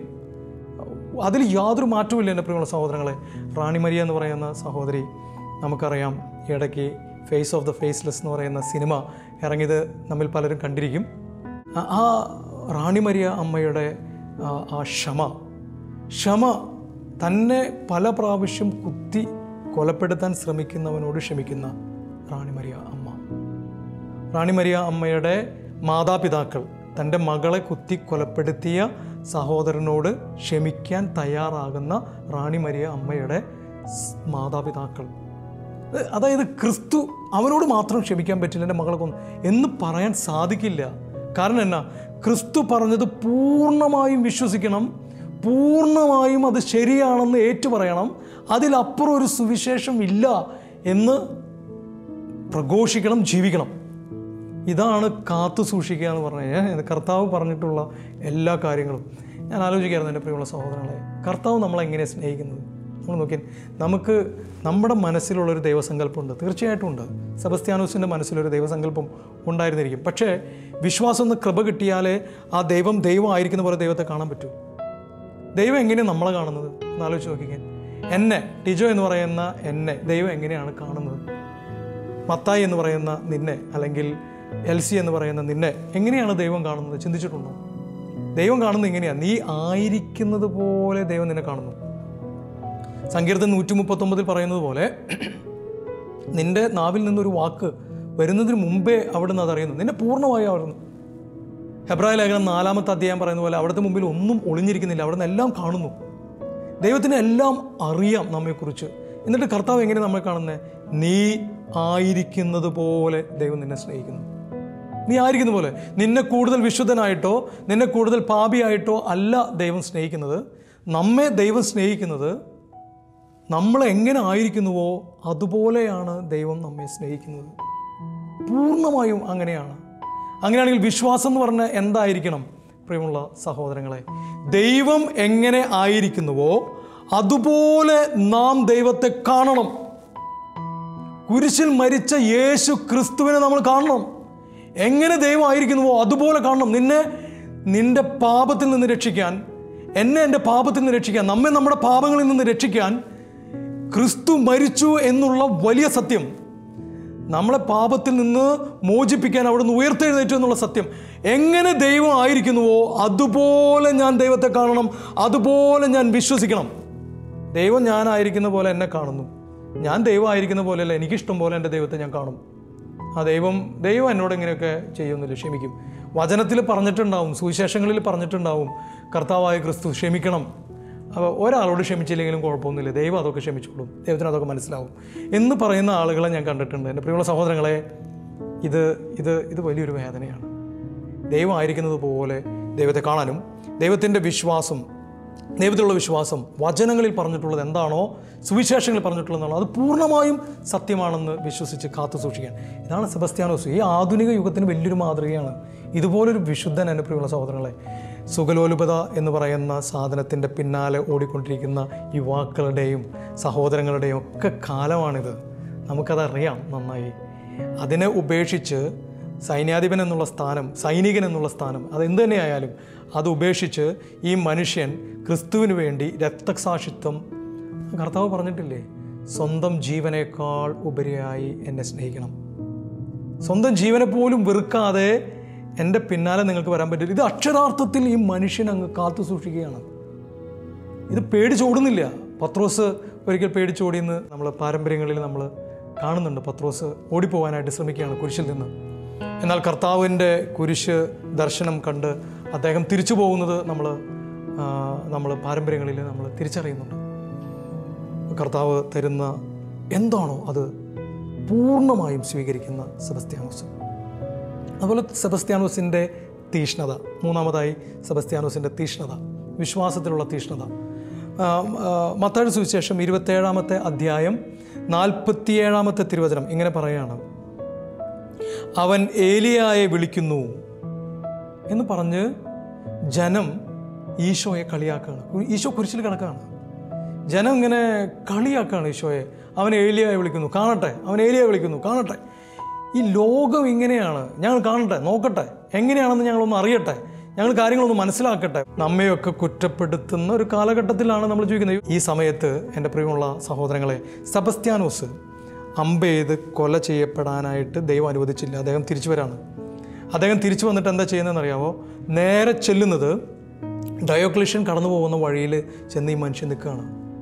അതിൽ യാതൊരു മാറ്റവുമില്ല എൻ്റെ പ്രിയമുള്ള സഹോദരങ്ങളെ റാണി മരിയ എന്ന് പറയുന്ന സഹോദരി നമുക്കറിയാം ഇടയ്ക്ക് ഫേസ് ഓഫ് ദ ഫേസ്ലെസ് എന്ന് പറയുന്ന സിനിമ ഇറങ്ങിയത് നമ്മിൽ പലരും കണ്ടിരിക്കും ആ- ആ റാണി മരിയ അമ്മയുടെ ആ- ആ ക്ഷമ ക്ഷമ തന്നെ പല പ്രാവശ്യം കുത്തി കൊലപ്പെടുത്താൻ ശ്രമിക്കുന്നവനോട് ക്ഷമിക്കുന്ന റാണി മരിയ അമ്മ റാണി മരിയ അമ്മയുടെ മാതാപിതാക്കൾ തൻ്റെ മകളെ കുത്തി കൊലപ്പെടുത്തിയ സഹോദരനോട് ക്ഷമിക്കാൻ തയ്യാറാകുന്ന റാണി മരിയ അമ്മയുടെ സ് മാതാപിതാക്കൾ അത് അതായത് ക്രിസ്തു അവനോട് മാത്രം ക്ഷമിക്കാൻ പറ്റില്ല എൻ്റെ മകളെ കൊന്നു എന്ന് പറയാൻ സാധിക്കില്ല കാരണം എന്നാ ക്രിസ്തു പറഞ്ഞത് പൂർണ്ണമായും വിശ്വസിക്കണം പൂർണ്ണമായും അത് ശരിയാണെന്ന് ഏറ്റുപറയണം അതിലപ്പുറം ഒരു സുവിശേഷം ഇല്ല എന്ന് പ്രഘോഷിക്കണം ജീവിക്കണം ഇതാണ് കാത്തു സൂക്ഷിക്കുക എന്ന് പറഞ്ഞു കഴിഞ്ഞാൽ കർത്താവ് പറഞ്ഞിട്ടുള്ള എല്ലാ കാര്യങ്ങളും ഞാൻ ആലോചിക്കായിരുന്നു എൻ്റെ പ്രിയമുള്ള സഹോദരങ്ങളെ കർത്താവ് നമ്മളെ എങ്ങനെ സ്നേഹിക്കുന്നത് നമ്മൾ നോക്കിയാൽ നമുക്ക് നമ്മുടെ മനസ്സിലുള്ളൊരു ദൈവസങ്കല്പമുണ്ട് തീർച്ചയായിട്ടും ഉണ്ട് സെബസ്ത്യാനോസിൻ്റെ മനസ്സിലൊരു ദൈവസങ്കല്പം ഉണ്ടായിരുന്നിരിക്കും പക്ഷേ വിശ്വാസം എന്ന് കൃപ കിട്ടിയാലേ ആ ദൈവം ദൈവമായിരിക്കുന്ന പോലെ ദൈവത്തെ കാണാൻ പറ്റൂ ദൈവം എങ്ങനെയാണ് നമ്മളെ കാണുന്നത് എന്ന് ആലോചിച്ച് നോക്കിക്കാൻ എന്നെ ടിജോ എന്ന് പറയുന്ന എന്നെ ദൈവം എങ്ങനെയാണ് കാണുന്നത് മത്തായി എന്ന് പറയുന്ന നിന്നെ അല്ലെങ്കിൽ എൽ സി എന്ന് പറയുന്ന നിന്നെ എങ്ങനെയാണ് ദൈവം കാണുന്നത് ചിന്തിച്ചിട്ടുണ്ടോ ദൈവം കാണുന്നത് എങ്ങനെയാണ് നീ ആയിരിക്കുന്നത് പോലെ ദൈവം നിന്നെ കാണുന്നു സങ്കീർത്തൻ നൂറ്റി മുപ്പത്തൊമ്പതിൽ പറയുന്നത് പോലെ നിന്റെ നാവിൽ നിന്നൊരു വാക്ക് വരുന്നതിന് മുമ്പേ അവിടുന്ന് അതറിയുന്നു നിന്നെ പൂർണ്ണമായി അറിയുന്നു ഹെബ്രായ ലേഖനം നാലാമത്തെ അധ്യായം പറയുന്ന പോലെ അവിടുത്തെ മുമ്പിൽ ഒന്നും ഒളിഞ്ഞിരിക്കുന്നില്ല അവിടുന്ന് എല്ലാം കാണുന്നു ദൈവത്തിന് എല്ലാം അറിയാം നമ്മെക്കുറിച്ച് എന്നിട്ട് കർത്താവ് എങ്ങനെ നമ്മെ കാണുന്നത് നീ ആയിരിക്കുന്നത് പോലെ ദൈവം നിന്നെ സ്നേഹിക്കുന്നു നീ ആയിരിക്കുന്ന പോലെ നിന്നെ കൂടുതൽ വിശുദ്ധനായിട്ടോ നിന്നെ കൂടുതൽ പാപിയായിട്ടോ അല്ല ദൈവം സ്നേഹിക്കുന്നത് നമ്മെ ദൈവം സ്നേഹിക്കുന്നത് നമ്മൾ എങ്ങനെ ആയിരിക്കുന്നുവോ അതുപോലെയാണ് ദൈവം നമ്മെ സ്നേഹിക്കുന്നത് പൂർണ്ണമായും അങ്ങനെയാണ് അങ്ങനെയാണെങ്കിൽ വിശ്വാസം എന്ന് പറഞ്ഞാൽ എന്തായിരിക്കണം പ്രിയമുള്ള സഹോദരങ്ങളെ ദൈവം എങ്ങനെ ആയിരിക്കുന്നുവോ അതുപോലെ നാം ദൈവത്തെ കാണണം കുരിശിൽ മരിച്ച യേശു ക്രിസ്തുവിനെ നമ്മൾ കാണണം എങ്ങനെ ദൈവം ആയിരിക്കുന്നുവോ അതുപോലെ കാണണം നിന്നെ നിന്റെ പാപത്തിൽ നിന്ന് രക്ഷിക്കാൻ എന്നെ എൻ്റെ പാപത്തിൽ നിന്ന് രക്ഷിക്കാൻ നമ്മെ നമ്മുടെ പാപങ്ങളിൽ നിന്ന് രക്ഷിക്കാൻ ക്രിസ്തു മരിച്ചു എന്നുള്ള വലിയ സത്യം നമ്മളെ പാപത്തിൽ നിന്ന് മോചിപ്പിക്കാൻ അവിടുന്ന് ഉയർത്തെഴുന്നേറ്റു എന്നുള്ള സത്യം എങ്ങനെ ദൈവം ആയിരിക്കുന്നുവോ അതുപോലെ ഞാൻ ദൈവത്തെ കാണണം അതുപോലെ ഞാൻ വിശ്വസിക്കണം ദൈവം ഞാനായിരിക്കുന്ന പോലെ എന്നെ കാണുന്നു ഞാൻ ദൈവമായിരിക്കുന്ന പോലെയല്ല എനിക്കിഷ്ടം പോലെ എൻ്റെ ദൈവത്തെ ഞാൻ കാണും ആ ദൈവം ദൈവം എന്നോട് ഇങ്ങനെയൊക്കെ ചെയ്യുന്നില്ല ക്ഷമിക്കും വചനത്തിൽ പറഞ്ഞിട്ടുണ്ടാവും സുവിശേഷങ്ങളിൽ പറഞ്ഞിട്ടുണ്ടാവും കർത്താവായ ക്രിസ്തു ക്ഷമിക്കണം അപ്പോൾ ഒരാളോട് ക്ഷമിച്ചില്ലെങ്കിലും കുഴപ്പമൊന്നുമില്ല ദൈവം അതൊക്കെ ക്ഷമിച്ചോളും ദൈവത്തിന് അതൊക്കെ മനസ്സിലാവും എന്ന് പറയുന്ന ആളുകളെ ഞാൻ കണ്ടിട്ടുണ്ട് എൻ്റെ പ്രിയമുള്ള സഹോദരങ്ങളെ ഇത് ഇത് ഇത് വലിയൊരു വേദനയാണ് ദൈവം ആയിരിക്കുന്നത് പോലെ ദൈവത്തെ കാണാനും ദൈവത്തിൻ്റെ വിശ്വാസം ദൈവത്തിലുള്ള വിശ്വാസം വചനങ്ങളിൽ പറഞ്ഞിട്ടുള്ളത് എന്താണോ സുവിശേഷങ്ങളിൽ പറഞ്ഞിട്ടുള്ളത് എന്താണോ അത് പൂർണ്ണമായും സത്യമാണെന്ന് വിശ്വസിച്ച് കാത്തു സൂക്ഷിക്കാൻ ഇതാണ് സെബസ്ത്യാനോസ് ഈ ആധുനിക യുഗത്തിന് വലിയൊരു മാതൃകയാണ് ഇതുപോലൊരു വിശുദ്ധൻ എൻ്റെ പ്രിയമുള്ള സഹോദരങ്ങളെ സുഖലോലുപത എന്ന് പറയുന്ന സാധനത്തിൻ്റെ പിന്നാലെ ഓടിക്കൊണ്ടിരിക്കുന്ന യുവാക്കളുടെയും സഹോദരങ്ങളുടെയും ഒക്കെ കാലമാണിത് നമുക്കതറിയാം നന്നായി അതിനെ ഉപേക്ഷിച്ച് സൈന്യാധിപൻ എന്നുള്ള സ്ഥാനം സൈനികൻ എന്നുള്ള സ്ഥാനം അതെന്ത് തന്നെയായാലും അത് ഉപേക്ഷിച്ച് ഈ മനുഷ്യൻ ക്രിസ്തുവിന് വേണ്ടി രക്തസാക്ഷിത്വം കർത്താവ് പറഞ്ഞിട്ടില്ലേ സ്വന്തം ജീവനേക്കാൾ ഉപരിയായി എന്നെ സ്നേഹിക്കണം സ്വന്തം ജീവനെ പോലും വെറുക്കാതെ എൻ്റെ പിന്നാലെ നിങ്ങൾക്ക് വരാൻ പറ്റില്ല ഇത് അക്ഷരാർത്ഥത്തിൽ ഈ മനുഷ്യൻ അങ്ങ് കാത്തു സൂക്ഷിക്കുകയാണ് ഇത് പേടിച്ചോടുന്നില്ല പത്രോസ് ഒരിക്കൽ പേടിച്ചോടിയെന്ന് നമ്മൾ പാരമ്പര്യങ്ങളിൽ നമ്മൾ കാണുന്നുണ്ട് പത്രോസ് ഓടിപ്പോകാനായിട്ട് ശ്രമിക്കുകയാണ് കുരിശിൽ നിന്ന് എന്നാൽ കർത്താവിൻ്റെ കുരിശ് ദർശനം കണ്ട് അദ്ദേഹം തിരിച്ചു പോകുന്നത് നമ്മൾ നമ്മൾ പാരമ്പര്യങ്ങളിൽ നമ്മൾ തിരിച്ചറിയുന്നുണ്ട് കർത്താവ് തരുന്ന എന്താണോ അത് പൂർണ്ണമായും സ്വീകരിക്കുന്ന സെബസ്ത്യാനോസ് അതുപോലെ സെബസ്ത്യാനോസിൻ്റെ തീഷ്ണത മൂന്നാമതായി സെബസ്ത്യാനോസിൻ്റെ തീഷ്ണത വിശ്വാസത്തിലുള്ള തീഷ്ണത മത്തായുടെ സുവിശേഷം ഇരുപത്തേഴാമത്തെ അധ്യായം നാൽപ്പത്തിയേഴാമത്തെ തിരുവചനം ഇങ്ങനെ പറയുകയാണ് അവൻ ഏലിയായെ വിളിക്കുന്നു എന്ന് പറഞ്ഞ് ജനം ഈശോയെ കളിയാക്കുകയാണ് ഈശോ കുരിശിൽ കിടക്കുകയാണ് ജനം ഇങ്ങനെ കളിയാക്കുകയാണ് ഈശോയെ അവൻ ഏലിയായെ വിളിക്കുന്നു കാണട്ടെ അവൻ ഏലിയായെ വിളിക്കുന്നു കാണട്ടെ ഈ ലോകം ഇങ്ങനെയാണ് ഞങ്ങൾ കാണട്ടെ നോക്കട്ടെ എങ്ങനെയാണെന്ന് ഞങ്ങളൊന്ന് അറിയട്ടെ ഞങ്ങൾ കാര്യങ്ങളൊന്ന് മനസ്സിലാക്കട്ടെ നമ്മയൊക്കെ കുറ്റപ്പെടുത്തുന്ന ഒരു കാലഘട്ടത്തിലാണ് നമ്മൾ ജീവിക്കുന്നത് ഈ സമയത്ത് എൻ്റെ പ്രിയമുള്ള സഹോദരങ്ങളെ സബസ്ത്യാനോസ് അമ്പെയ്ത് കൊല ചെയ്യപ്പെടാനായിട്ട് ദൈവം അനുവദിച്ചില്ല അദ്ദേഹം തിരിച്ചു വരാണ് അദ്ദേഹം തിരിച്ചു വന്നിട്ട് എന്താ ചെയ്യുന്നതെന്ന് അറിയാമോ നേരെ ചെല്ലുന്നത് ഡയോക്ലിഷ്യൻ കടന്നു പോകുന്ന വഴിയിൽ ചെന്ന് ഈ മനുഷ്യൻ നിൽക്കുകയാണ്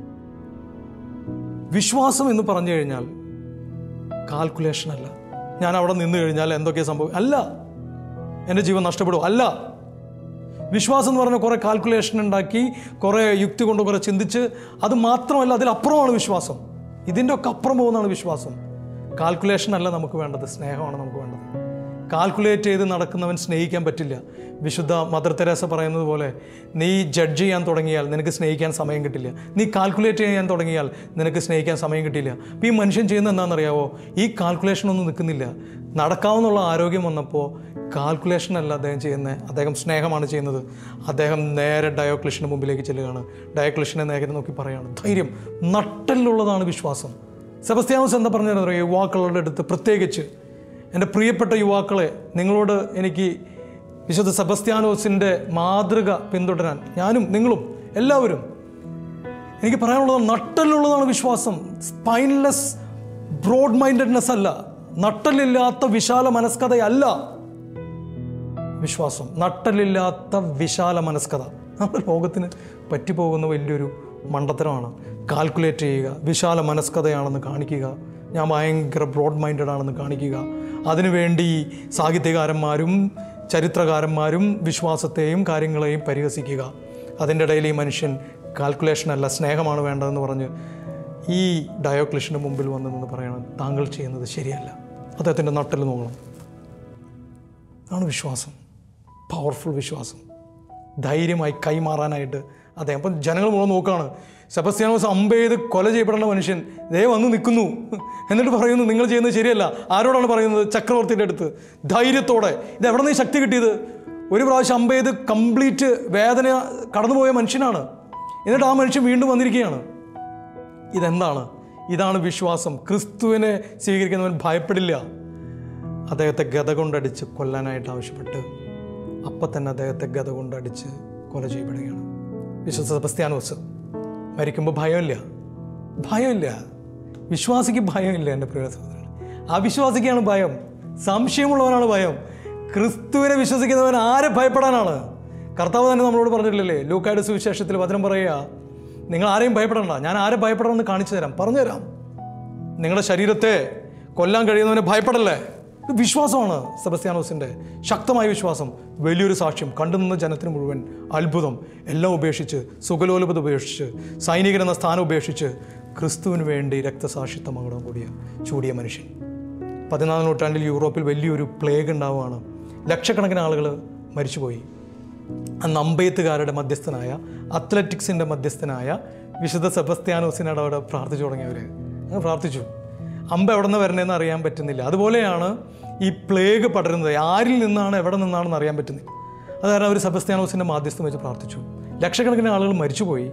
വിശ്വാസം എന്ന് പറഞ്ഞു കഴിഞ്ഞാൽ കാൽക്കുലേഷൻ അല്ല ഞാൻ അവിടെ നിന്ന് കഴിഞ്ഞാൽ എന്തൊക്കെയാണ് സംഭവം അല്ല എൻ്റെ ജീവൻ നഷ്ടപ്പെടും അല്ല വിശ്വാസം എന്ന് പറഞ്ഞാൽ കുറേ കാൽക്കുലേഷൻ ഉണ്ടാക്കി കുറേ യുക്തി കൊണ്ട് കുറേ ചിന്തിച്ച് അത് മാത്രമല്ല അതിലപ്പുറമാണ് വിശ്വാസം ഇതിൻ്റെ ഒക്കെ അപ്പുറം പോകുന്നതാണ് വിശ്വാസം കാൽക്കുലേഷൻ അല്ല നമുക്ക് വേണ്ടത് സ്നേഹമാണ് നമുക്ക് വേണ്ടത് കാൽക്കുലേറ്റ് ചെയ്ത് നടക്കുന്നവൻ സ്നേഹിക്കാൻ പറ്റില്ല വിശുദ്ധ മദർ തെരേസ പറയുന്നത് പോലെ നീ ജഡ്ജ് ചെയ്യാൻ തുടങ്ങിയാൽ നിനക്ക് സ്നേഹിക്കാൻ സമയം കിട്ടില്ല നീ കാൽക്കുലേറ്റ് ചെയ്യാൻ തുടങ്ങിയാൽ നിനക്ക് സ്നേഹിക്കാൻ സമയം കിട്ടില്ല അപ്പോൾ ഈ മനുഷ്യൻ ചെയ്യുന്നത് എന്താണെന്നറിയാവോ ഈ കാൽക്കുലേഷൻ ഒന്നും നിൽക്കുന്നില്ല നടക്കാവുന്നുള്ള ആരോഗ്യം വന്നപ്പോൾ കാൽക്കുലേഷൻ അല്ല അദ്ദേഹം ചെയ്യുന്നത് അദ്ദേഹം സ്നേഹമാണ് ചെയ്യുന്നത് അദ്ദേഹം നേരെ ഡയോക്ലിഷന് മുമ്പിലേക്ക് ചെല്ലുകയാണ് ഡയോക്ലിഷനെ നേരെ നോക്കി പറയുകയാണ് ധൈര്യം നട്ടലിലുള്ളതാണ് വിശ്വാസം സെബസ്ത്യാനോസ് എന്താ പറഞ്ഞിരുന്നത് യുവാക്കളുടെ അടുത്ത് പ്രത്യേകിച്ച് എൻ്റെ പ്രിയപ്പെട്ട യുവാക്കളെ നിങ്ങളോട് എനിക്ക് വിശുദ്ധ സെബസ്ത്യാനോസിൻ്റെ മാതൃക പിന്തുടരാൻ ഞാനും നിങ്ങളും എല്ലാവരും എനിക്ക് പറയാനുള്ളത് നട്ടലിലുള്ളതാണ് വിശ്വാസം സ്പൈൻലെസ് ബ്രോഡ് മൈൻഡഡ്നെസ് അല്ല നട്ടലില്ലാത്ത വിശാല മനസ്കഥയല്ല വിശ്വാസം നട്ടലില്ലാത്ത വിശാല മനസ്കഥ നമ്മുടെ ലോകത്തിന് പറ്റിപ്പോകുന്ന വലിയൊരു മണ്ടത്തരമാണ് കാൽക്കുലേറ്റ് ചെയ്യുക വിശാല മനസ്കഥയാണെന്ന് കാണിക്കുക ഞാൻ ഭയങ്കര ബ്രോഡ് മൈൻഡഡ് ആണെന്ന് കാണിക്കുക അതിനുവേണ്ടി സാഹിത്യകാരന്മാരും ചരിത്രകാരന്മാരും വിശ്വാസത്തെയും കാര്യങ്ങളെയും പരിഹസിക്കുക അതിൻ്റെ ഇടയിൽ ഈ മനുഷ്യൻ കാൽക്കുലേഷൻ അല്ല സ്നേഹമാണ് വേണ്ടതെന്ന് പറഞ്ഞ് ഈ ഡയോക്ലിഷന് മുമ്പിൽ വന്ന് നിന്ന് പറയണം താങ്കൾ ചെയ്യുന്നത് ശരിയല്ല അദ്ദേഹത്തിൻ്റെ നട്ടൽ നോക്കണം അതാണ് വിശ്വാസം പവർഫുൾ വിശ്വാസം ധൈര്യമായി കൈമാറാനായിട്ട് അദ്ദേഹം അപ്പം ജനങ്ങൾ മുഴുവൻ നോക്കുകയാണ് സെബസ്ത്യാനോസ് അമ്പെയ്ത് കൊല ചെയ്യപ്പെടേണ്ട മനുഷ്യൻ ദേ വന്ന് നിൽക്കുന്നു എന്നിട്ട് പറയുന്നു നിങ്ങൾ ചെയ്യുന്നത് ശരിയല്ല ആരോടാണ് പറയുന്നത് ചക്രവർത്തിയുടെ അടുത്ത് ധൈര്യത്തോടെ ഇത് എവിടെ നിന്ന് ഈ ശക്തി കിട്ടിയത് ഒരു പ്രാവശ്യം അമ്പെയ്ത് കംപ്ലീറ്റ് വേദന കടന്നുപോയ മനുഷ്യനാണ് എന്നിട്ട് ആ മനുഷ്യൻ വീണ്ടും വന്നിരിക്കുകയാണ് ഇതെന്താണ് ഇതാണ് വിശ്വാസം ക്രിസ്തുവിനെ സ്വീകരിക്കുന്നവൻ ഭയപ്പെടില്ല അദ്ദേഹത്തെ ഗത കൊണ്ടടിച്ച് കൊല്ലാനായിട്ട് ആവശ്യപ്പെട്ട് അപ്പം തന്നെ അദ്ദേഹത്തെ ഗത കൊണ്ടടിച്ച് കൊല ചെയ്യപ്പെടുകയാണ് വിശ്വസ സെബസ്ത്യാനോസ് മരിക്കുമ്പോൾ ഭയമില്ല ഭയമില്ല വിശ്വാസിക്ക് ഭയമില്ല എൻ്റെ പ്രിയ സഹോദരൻ അവിശ്വാസിക്കാണ് ഭയം സംശയമുള്ളവനാണ് ഭയം ക്രിസ്തുവിനെ വിശ്വസിക്കുന്നവൻ ആരെ ഭയപ്പെടാനാണ് കർത്താവ് തന്നെ നമ്മളോട് പറഞ്ഞിട്ടില്ലേ ലൂക്കായുടെ സുവിശേഷത്തിൽ വചനം പറയുക നിങ്ങൾ ആരെയും ഭയപ്പെടണ്ട ഞാൻ ആരെ ഭയപ്പെടണമെന്ന് കാണിച്ചു തരാം പറഞ്ഞുതരാം നിങ്ങളുടെ ശരീരത്തെ കൊല്ലാൻ കഴിയുന്നവനെ ഭയപ്പെടല്ലേ ഇത് വിശ്വാസമാണ് സെബസ്ത്യാനോസിൻ്റെ ശക്തമായ വിശ്വാസം വലിയൊരു സാക്ഷ്യം കണ്ടുനിന്ന ജനത്തിന് മുഴുവൻ അത്ഭുതം എല്ലാം ഉപേക്ഷിച്ച് സുഖലോലുപത ഉപേക്ഷിച്ച് സൈനികൻ എന്ന സ്ഥാനം ഉപേക്ഷിച്ച് ക്രിസ്തുവിന് വേണ്ടി രക്തസാക്ഷിത്വം അങ്ങോട്ടും കൂടിയ ചൂടിയ മനുഷ്യൻ പതിനാലാം നൂറ്റാണ്ടിൽ യൂറോപ്പിൽ വലിയൊരു പ്ലേഗ് ഉണ്ടാവുകയാണ് ലക്ഷക്കണക്കിന് ആളുകൾ മരിച്ചുപോയി അന്ന് അമ്പെയ്ത്തുകാരുടെ മധ്യസ്ഥനായ അത്ലറ്റിക്സിൻ്റെ മധ്യസ്ഥനായ വിശുദ്ധ സെബസ്ത്യാനോസിനോട് അവിടെ പ്രാർത്ഥിച്ചു തുടങ്ങിയവർ അങ്ങനെ പ്രാർത്ഥിച്ചു അമ്പ എവിടെ നിന്ന് വരണേന്ന് അറിയാൻ പറ്റുന്നില്ല അതുപോലെയാണ് ഈ പ്ലേഗ് പടരുന്നത് ആരിൽ നിന്നാണ് എവിടെ നിന്നാണെന്ന് അറിയാൻ പറ്റുന്നില്ല അത് കാരണം അവർ സെബസ്ത്യാനോസിൻ്റെ മാധ്യസ്ഥം വെച്ച് പ്രാർത്ഥിച്ചു ലക്ഷക്കണക്കിന് ആളുകൾ മരിച്ചുപോയി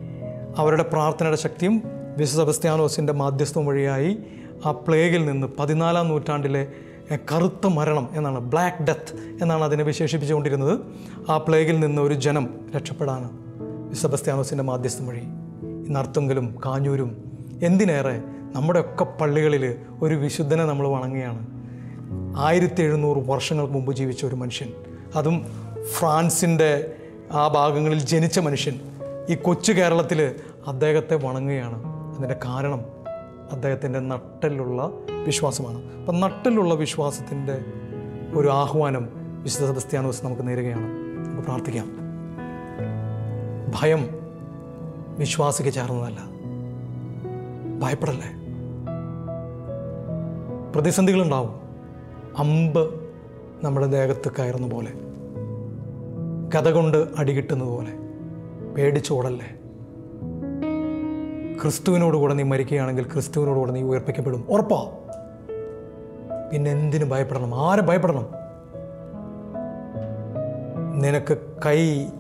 അവരുടെ പ്രാർത്ഥനയുടെ ശക്തിയും വിശുദ്ധ സെബസ്ത്യാനോസിൻ്റെ മാധ്യസ്ഥം വഴിയായി ആ പ്ലേഗിൽ നിന്ന് പതിനാലാം നൂറ്റാണ്ടിലെ എ, കറുത്ത മരണം എന്നാണ് ബ്ലാക്ക് ഡെത്ത് എന്നാണ് അതിനെ വിശേഷിപ്പിച്ചുകൊണ്ടിരുന്നത് ആ പ്ലേഗിൽ നിന്ന് ഒരു ജനം രക്ഷപ്പെടാണ് സെബസ്ത്യാനോസിൻ്റെ മാധ്യസ്ഥം വഴി ഇന്ന് അർത്തുങ്കലും കാഞ്ഞൂരും എന്തിനേറെ നമ്മുടെയൊക്കെ പള്ളികളിൽ ഒരു വിശുദ്ധനെ നമ്മൾ വണങ്ങുകയാണ് ആയിരത്തി എഴുന്നൂറ് വർഷങ്ങൾക്ക് മുമ്പ് ജീവിച്ച ഒരു മനുഷ്യൻ അതും ഫ്രാൻസിൻ്റെ ആ ഭാഗങ്ങളിൽ ജനിച്ച മനുഷ്യൻ ഈ കൊച്ചു കേരളത്തിൽ അദ്ദേഹത്തെ വണങ്ങുകയാണ് അതിൻ്റെ കാരണം അദ്ദേഹത്തിൻ്റെ നട്ടലിലുള്ള വിശ്വാസമാണ് അപ്പം നട്ടലിലുള്ള വിശ്വാസത്തിൻ്റെ ഒരു ആഹ്വാനം വിശുദ്ധ സെബസ്ത്യാനോസ് നമുക്ക് നേരുകയാണ് നമുക്ക് പ്രാർത്ഥിക്കാം ഭയം വിശ്വാസിക്ക് ചേർന്നതല്ല ഭയപ്പെടല്ലേ പ്രതിസന്ധികളുണ്ടാവും അമ്പ് നമ്മുടെ ദേഹത്ത് കയറുന്ന പോലെ കഥ കൊണ്ട് അടികിട്ടുന്നത് പോലെ പേടിച്ചോടല്ലേ ക്രിസ്തുവിനോട് കൂടെ നീ മരിക്കുകയാണെങ്കിൽ ക്രിസ്തുവിനോട് കൂടെ നീ ഉയർപ്പിക്കപ്പെടും ഉറപ്പാ പിന്നെ എന്തിനു ഭയപ്പെടണം ആരെ ഭയപ്പെടണം നിനക്ക് കൈ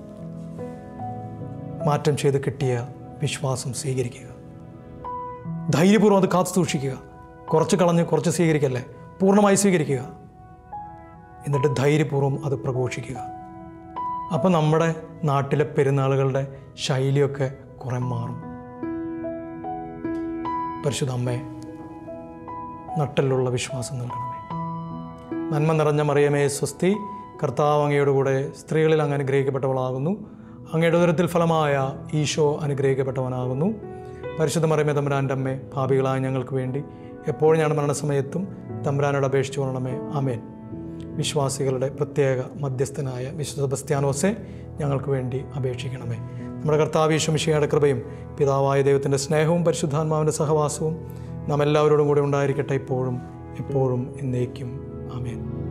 മാറ്റം ചെയ്ത് കിട്ടിയ വിശ്വാസം സ്വീകരിക്കുക ധൈര്യപൂർവ്വം അത് കാത്തു സൂക്ഷിക്കുക കുറച്ച് കളഞ്ഞ് കുറച്ച് സ്വീകരിക്കല്ലേ പൂർണ്ണമായി സ്വീകരിക്കുക എന്നിട്ട് ധൈര്യപൂർവ്വം അത് പ്രഘോഷിക്കുക അപ്പോൾ നമ്മുടെ നാട്ടിലെ പെരുന്നാളുകളുടെ ശൈലിയൊക്കെ കുറേ മാറും പരിശുദ്ധ അമ്മേ നട്ടലുള്ള വിശ്വാസം നൽകണമേ നന്മ നിറഞ്ഞ മറിയമേ സ്വസ്തി കർത്താവ് അങ്ങയുടെ കൂടെ സ്ത്രീകളിൽ അങ്ങ് അനുഗ്രഹിക്കപ്പെട്ടവളാകുന്നു അങ്ങയുടെ ഉദരത്തിൽ ഫലമായ ഈശോ അനുഗ്രഹിക്കപ്പെട്ടവനാകുന്നു പരിശുദ്ധ മറിയമേ തമ്പുരാൻ്റെ അമ്മേ ഭാവികളായ ഞങ്ങൾക്ക് വേണ്ടി എപ്പോഴും ഞാൻ മരണസമയത്തും തമ്പുരാനോട് അപേക്ഷിച്ചു കൊള്ളണമേ ആമേൻ വിശ്വാസികളുടെ പ്രത്യേക മധ്യസ്ഥനായ വിശുദ്ധ സെബസ്ത്യാനോസെ ഞങ്ങൾക്ക് വേണ്ടി അപേക്ഷിക്കണമേ നമ്മുടെ കർത്താവ് ഈശ്വമിഷിയുടെ കൃപയും പിതാവായ ദൈവത്തിൻ്റെ സ്നേഹവും പരിശുദ്ധാത്മാവിൻ്റെ സഹവാസവും നാം എല്ലാവരോടും കൂടെ ഉണ്ടായിരിക്കട്ടെ ഇപ്പോഴും എപ്പോഴും എന്നേക്കും ആമേൻ